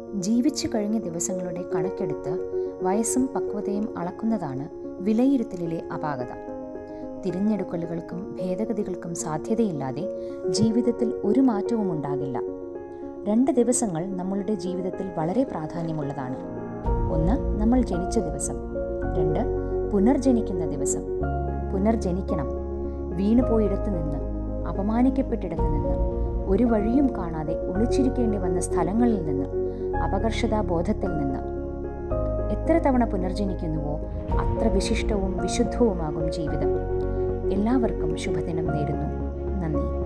ജീവിച്ചു കഴിഞ്ഞ ദിവസങ്ങളുടെ കണക്കെടുത്ത് വയസ്സും പക്വതയും അളക്കുന്നതാണ് വിലയിരുത്തലിലെ അപാകത തിരഞ്ഞെടുക്കലുകൾക്കും ഭേദഗതികൾക്കും സാധ്യതയില്ലാതെ ജീവിതത്തിൽ ഒരു മാറ്റവും ഉണ്ടാകില്ല രണ്ട് ദിവസങ്ങൾ നമ്മളുടെ ജീവിതത്തിൽ വളരെ പ്രാധാന്യമുള്ളതാണ് ഒന്ന് നമ്മൾ ജനിച്ച ദിവസം രണ്ട് പുനർജനിക്കുന്ന ദിവസം പുനർജനിക്കണം വീണുപോയിടത്ത് നിന്ന് അപമാനിക്കപ്പെട്ടിടത്ത് നിന്ന് ഒരു വഴിയും കാണാതെ ഒളിച്ചിരിക്കേണ്ടി വന്ന സ്ഥലങ്ങളിൽ നിന്ന് അപകർഷതാബോധത്തിൽ നിന്ന് എത്ര തവണ പുനർജനിക്കുന്നുവോ അത്ര വിശിഷ്ടവും വിശുദ്ധവുമാകും ജീവിതം എല്ലാവർക്കും ശുഭദിനം നേരുന്നു നന്ദി